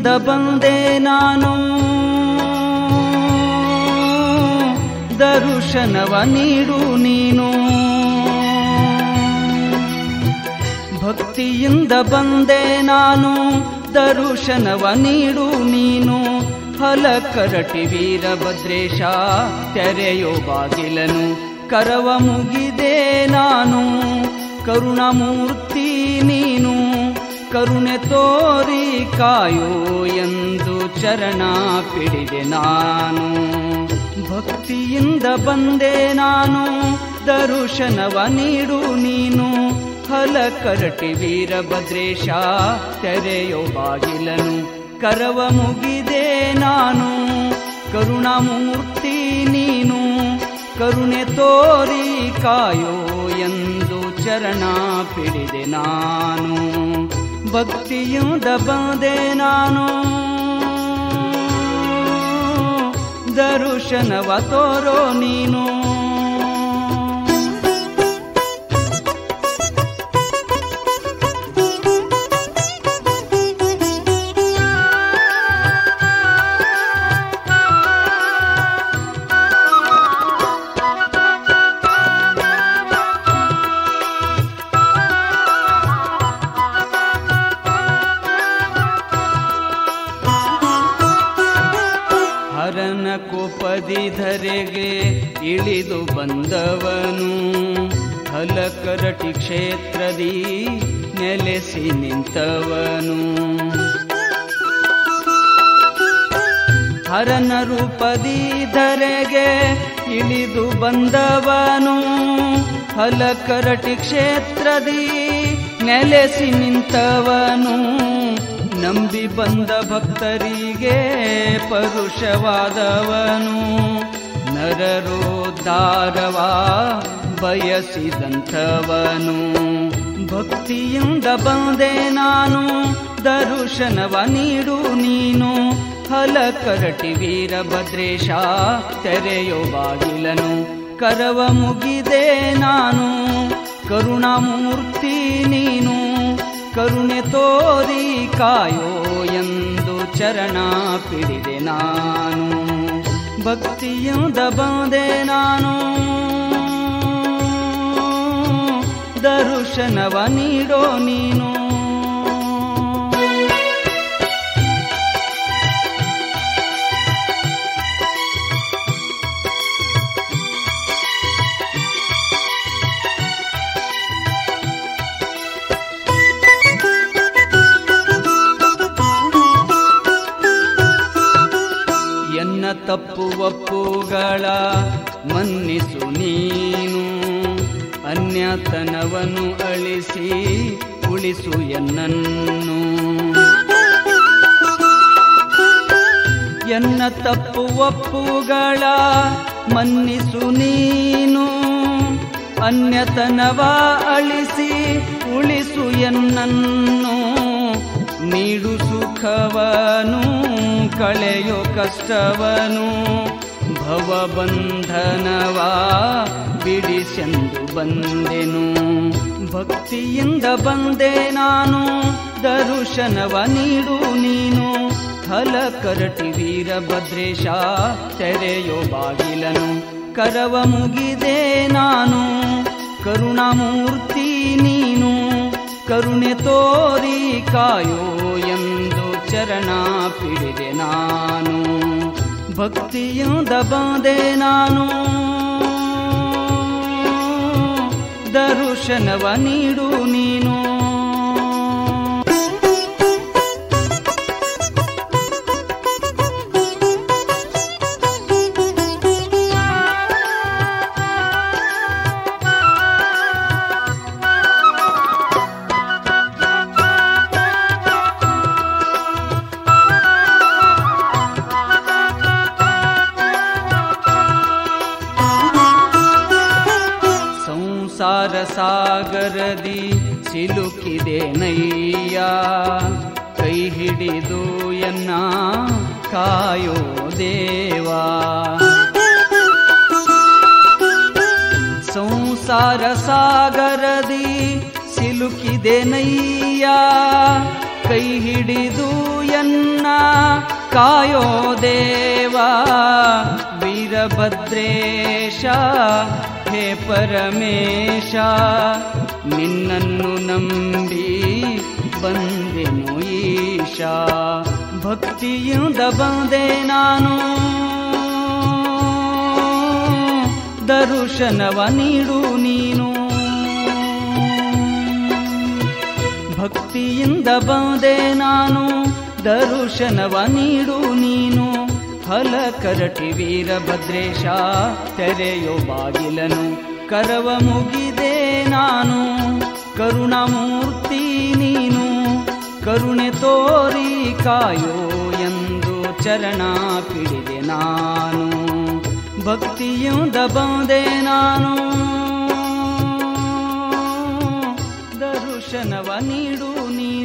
ಭಕ್ತಿಯಿಂದ ಬಂದೆ ನಾನು ದರುಶನವ ನೀಡು ನೀನು ಭಕ್ತಿಯಿಂದ ಬಂದೆ ನಾನು ದರುಶನವ ನೀಡು ನೀನು ಹಲಕರಟಿ ವೀರಭದ್ರೇಶ ತೆರೆಯೋ ಬಾಗಿಲನು ಕರವ ಮುಗಿದೆ ನಾನು ಕರುಣಮೂರ್ತಿ ನೀನು ಕರುಣೆ ತೋರಿ ಕಾಯೋ ಎಂದು ಚರಣ ಪಿಡಿದೆ ನಾನು ಭಕ್ತಿಯಿಂದ ಬಂದೆ ನಾನು ದರುಶನವ ನೀಡು ನೀನು ಹಲಕರಟಿ ವೀರಭದ್ರೇಶ ತೆರೆಯೋ ಬಾಗಿಲನು ಕರವ ಮುಗಿದೆ ನಾನು ಕರುಣಾಮೂರ್ತಿ ನೀನು ಕರುಣೆ ತೋರಿ ಕಾಯೋ ಎಂದು ಚರಣ ಪಿಡಿದೆ ನಾನು ಭಕ್ತಿಯಿಂದ ಬಂದೆ ನಾನು ದರುಶನವ ತೋರೋ ನೀನು ಹರನ ಕೋಪದಿ ಧರೆಗೆ ಇಳಿದು ಬಂದವನು ಹಲಕರಟಿ ಕ್ಷೇತ್ರದಿ ನೆಲೆಸಿ ನಿಂತವನು ಹರನ ರೂಪದಿ ಧರೆಗೆ ಇಳಿದು ಬಂದವನು ಹಲಕರಟಿ ಕ್ಷೇತ್ರದಿ ನೆಲೆಸಿ ನಿಂತವನು ನಂಬಿ ಬಂದ ಭಕ್ತರಿಗೆ ಪರುಷವಾದವನು ನರರೋದ್ಧಾರವ ಬಯಸಿದಂಥವನು ಭಕ್ತಿಯಿಂದ ಬಂದೆ ನಾನು ದರುಶನವ ನೀಡು ನೀನು ಹಲಕರಟಿ ವೀರಭದ್ರೇಶ ತೆರೆಯೋ ಬಾಗಿಲನು ಕರವ ಮುಗಿದೆ ನಾನು ಕರುಣಾಮೂರ್ತಿ ನೀನು ಕರುಣೆ ತೋರಿ ಕಾಯೋ ಎಂದು ಚರಣ ಪಿಡಿದೆ ನಾನು ಭಕ್ತಿಯಿಂದ ಬಂದೆ ನಾನು ದರುಶನವ ನೀಡೋ ನೀನು ಎನ್ನ ತಪ್ಪು ಒಪ್ಪುಗಳ ಮನ್ನಿಸು ನೀನು ಅನ್ಯತನವನ್ನು ಅಳಿಸಿ ಉಳಿಸು ಎನ್ನನ್ನು ಎನ್ನ ತಪ್ಪು ಒಪ್ಪುಗಳ ಮನ್ನಿಸು ನೀನು ಅನ್ಯತನವ ಅಳಿಸಿ ಉಳಿಸು ಎನ್ನನ್ನು ನೀಡು ಸುಖವನು ಕಳೆಯೋ ಕಷ್ಟವನು ಭವಬಂಧನವ ಬಿಡಿಸೆಂದು ಬಂದೆನು ಭಕ್ತಿಯಿಂದ ಬಂದೆ ನಾನು ದರುಶನವ ನೀಡು ನೀನು ಹಲಕರಟಿ ವೀರಭದ್ರೇಶ ತೆರೆಯೋ ಬಾಗಿಲನು ಕರವ ಮುಗಿದೆ ನಾನು ಕರುಣಾಮೂರ್ತಿ ನೀನು ಕರುಣೆ ತೋರಿ ಕಾಯೋ ಎಂದು ಚರಣ ಪಿಡಿದೆ ನಾನು ಭಕ್ತಿಯಿಂದ ಬಂದೆ ನಾನು ದರುಶನವ ನೀಡು ನೀನು ಸಂಸಾರ ಸಾಗರದಿ ಸಿಲುಕಿದೆ ನಯ್ಯ ಕೈ ಹಿಡಿದು ಎನ್ನ ಕಾಯೋ ದೇವಾ ಸಂಸಾರ ಸಾಗರದಿ ಸಿಲುಕಿದೆ ನಯ್ಯ ಕೈ ಹಿಡಿದು ಎನ್ನ ಕಾಯೋ ದೇವ ವೀರಭದ್ರೇಶ ಹೇ ಪರಮೇಶ ನಿನ್ನನ್ನು ನಂಬಿ ಬಂದೆನು ಈಶ ಭಕ್ತಿಯಿಂದ ಬಂದೆ ನಾನು ದರ್ಶನವ ನೀಡು ನೀನು ಭಕ್ತಿಯಿಂದ ಬಂದೆ ನಾನು ದರ್ಶನವ ನೀಡು ನೀನು ಫಲ ಕರಟಿ ವೀರಭದ್ರೇಶ ತೆರೆಯೋ ಬಾಗಿಲನು ಕರವ ಮುಗಿದೆ ನಾನು ಕರುಣಮೂರ್ತಿ ನೀನು ಕರುಣೆ ತೋರಿ ಕಾಯೋ ಎಂದು ಚರಣ ಪಿಡಿದೆ ನಾನು ಭಕ್ತಿಯಿಂದ ಬಂದೆ ನಾನು ದರ್ಶನವ ನೀಡು ನೀನು